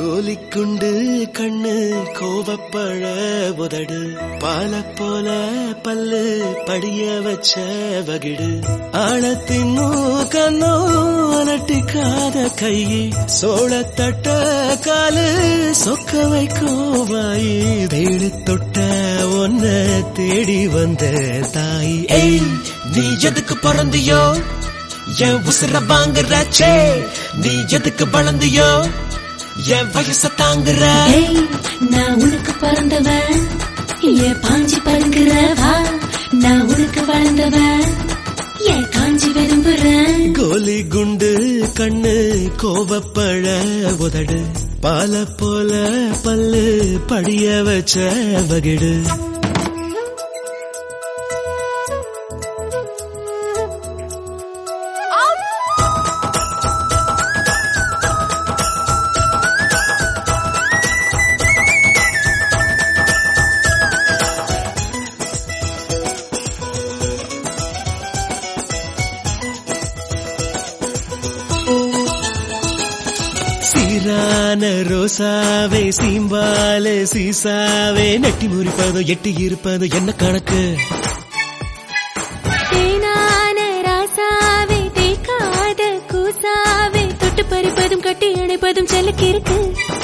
கோலிக்குண்டு கண்ணு கோவப்பழ உதடு பால போல பல்லு படிய வச்ச வகிடு ஆழத்தின் கண்ணோ அலட்டிக்காத கையை சோளத்தட்ட காலு சொக்க வைக்கும் வாயி தேடி தொட்ட ஒன்ன தேடி வந்த தாய் ஏய் நீ எதுக்கு பிறந்தியோ என் உசுர வாங்குறாச்சே நீ எதுக்கு வளர்ந்தியோ என் வயச தாங்குற ஏய் நான் உனக்கு பிறந்தவன் ஏன் பாஞ்சி பருங்குறவா நான் உனக்கு வளர்ந்தவன் ஏன் காஞ்சி விரும்புறேன் கோலி குண்டு கண்ணு கோவப்பழ உதடு பால போல பல்லு படிய வச்ச வகிடு சீரான ரோசாவே சீம்பால சீசாவே நெட்டி முறிப்பதோ எட்டி இருப்பதோ என்ன கணக்கு தேனான ராசாவே தேக்காத கூசாவே தொட்டு பறிப்பதும் கட்டி அணைப்பதும் செல்லக்கு இருக்கு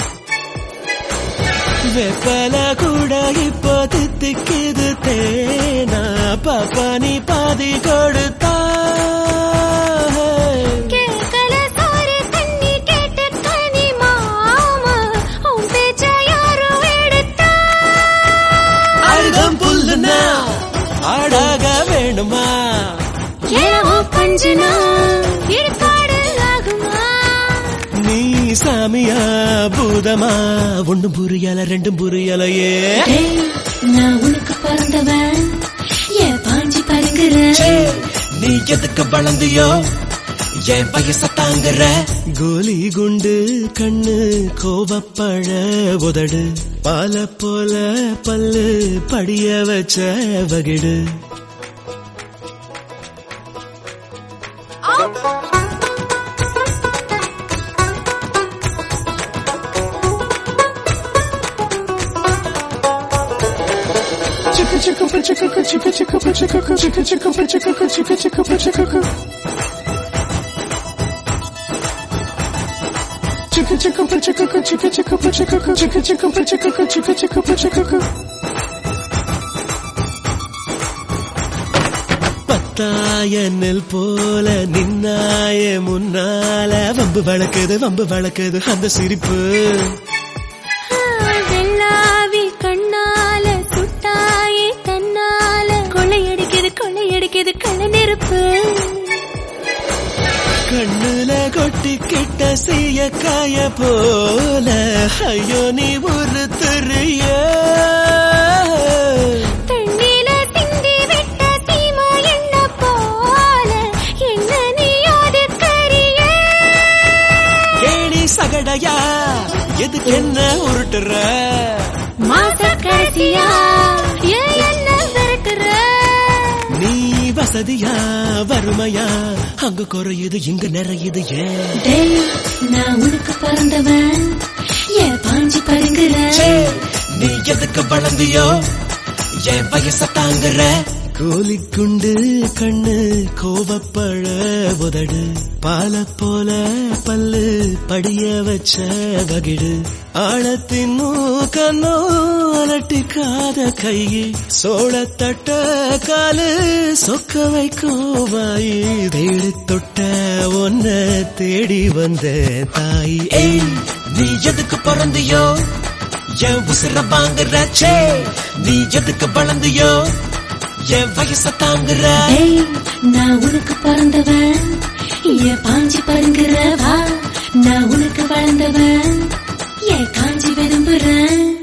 வெப்பல கூட இப்போ தித்திக்குது தேனா பாப்பா நீ பாதி கொடுத்தா கேட்கல சோறு தண்ணி கேட்டு கனி மாமா உன் பேச்ச யாரும் எடுத்தா அழுதம் புல்லுனா ஆடாக வேணுமா ஏவோ பஞ்சனா இருக்காடு ஆகுமா நீ சாமியா பூதமா ஒண்ணும் புரியல ரெண்டும் புரியலையே டேய், நான் உனக்கு பிறந்தவன் ஏன் பாஞ்சி பருங்குற ச்சே, நீ எதுக்கு வளர்ந்தியோ என் வயச தாங்குற கோலி குண்டு கண்ணு கோவப்பழ உதடு பால போல பல்லு படிய வச்ச வகிடு Chicka chicka pa chicka ka chicka chicka pa chicka ka chicka chicka pa chicka ka chicka chicka pa chicka ka Chicka chicka pa chicka ka chicka chicka pa chicka ka chicka chicka pa chicka ka chicka chicka pa chicka ka பத்தாய நெல் போல நின்னாய முன்னால வம்பு வளக்குது வம்பு வளக்குது அந்த சிரிப்பு வெள்ளாவி கண்ணால சுட்டாயே தன்னால கொள்ளையடிக்குது கொள்ளையடிக்குது கள்ள நெருப்பு கண்ணுல கொட்டிக்கிட்ட செய்ய காய போல ஐயோ நீ ஒரு தெரிய தண்ணில சிந்தி விட்ட சீமா என்ன போல என்ன நீ ஒதுக்கறிய ஏணி சகடையா எதுக்கு என்ன உருட்டுற மாச கடைசியா ஏன் என்ன விரட்டுற நீ வசதியா வறுமையா அங்க குறையுது இங்க நிறையுது ஏன் டேய் நான் உனக்கு பிறந்தவன் ஏன் பாஞ்சி பருங்குற ச்சே, நீ எதுக்கு வளர்ந்தியோ என் வயச தாங்குற கோலி குண்டு கண்ணு கோவப்பழ உதடு பால போல பல்லு படிய வச்ச வகிடு ஆழத்தின் கண்ணோ அலட்டிக்காத கையை சோளத்தட்ட காலு சொக்க வைக்கும் வாயி தேடி தொட்ட ஒன்ன தேடி வந்த தாய் ஏய் நீ எதுக்கு பிறந்தியோ என் உசுர வாங்குறாச்சே நீ எதுக்கு வளர்ந்தியோ என் வயச தாங்குற டேய் நான் உனக்கு பிறந்தவன் ஏன் பாஞ்சி பருங்குற வா நான் உனக்கு வளர்ந்தவன் ஏன் காஞ்சி விரும்புறேன்